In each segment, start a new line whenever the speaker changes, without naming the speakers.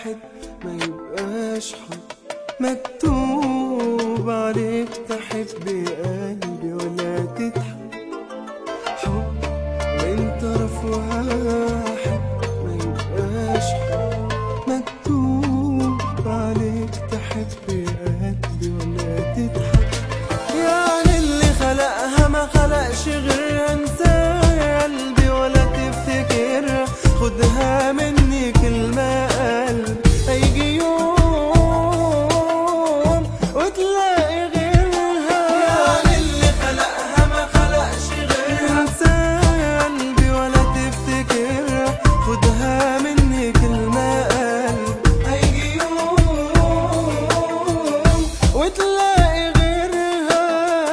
واحد ما يبقاش حب مكتوب عليك تحب قلبي ولا تضحك حب من طرف واحد ما يبقاش حب مكتوب عليك تحب قلبي ولا تضحك يعني اللي خلقها ما خلقش غيرها انسى يا قلبي ولا تفتكرها خدها مني كلمة قلب هيجي يوم وتلاقي غيرها يعني اللي خلقها ما خلقش غيرها انسى يا قلبي ولا تفتكرها خدها مني كلمة قلب هيجي يوم وتلاقي غيرها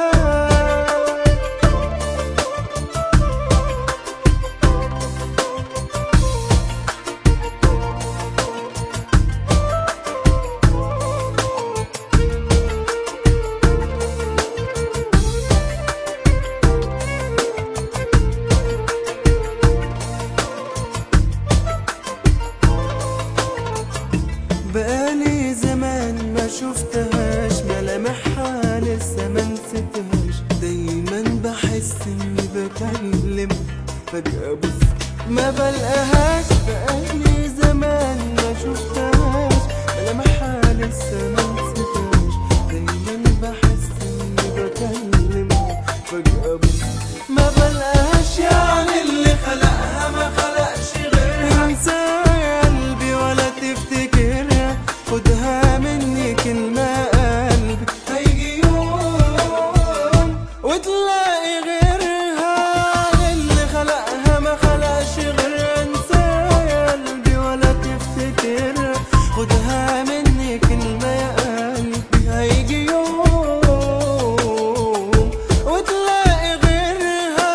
بقالي زمان ما شفتهاش ملامحها لسه ما نسيتهاش دايما بحس اني بكلم فجأة بص ما بلقاهاش بقالي زمان ما شفتهاش ملامحها لسه ما نسيتهاش دايما بحس اني بكلم فجأة بص ما بلقاهاش يعني اللي خلقها ما خلقش غيرها انسى يا قلبي ولا تفتكرها خدها مني كلمة قلبي هيجي يوم وتلاقي غيرها اللي خلقها ما خلقش غيرها انسى يا قلبي ولا تفتكرها خدها مني كلمة يا قلبي هيجي يوم وتلاقي غيرها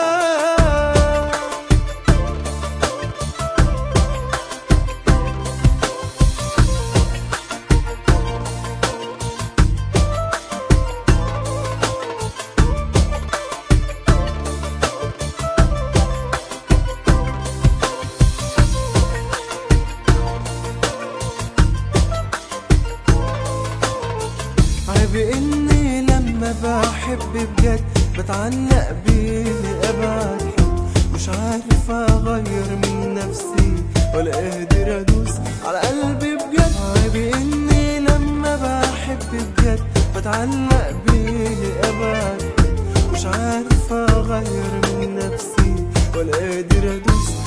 عيب اني لما بحب بجد بتعلق بيه لأبعد حد مش عارف اغير من نفسي ولا قادر ادوس على قلبي بجد عيب اني لما بحب بجد بتعلق بيه لأبعد حد مش عارف اغير من نفسي ولا قادر ادوس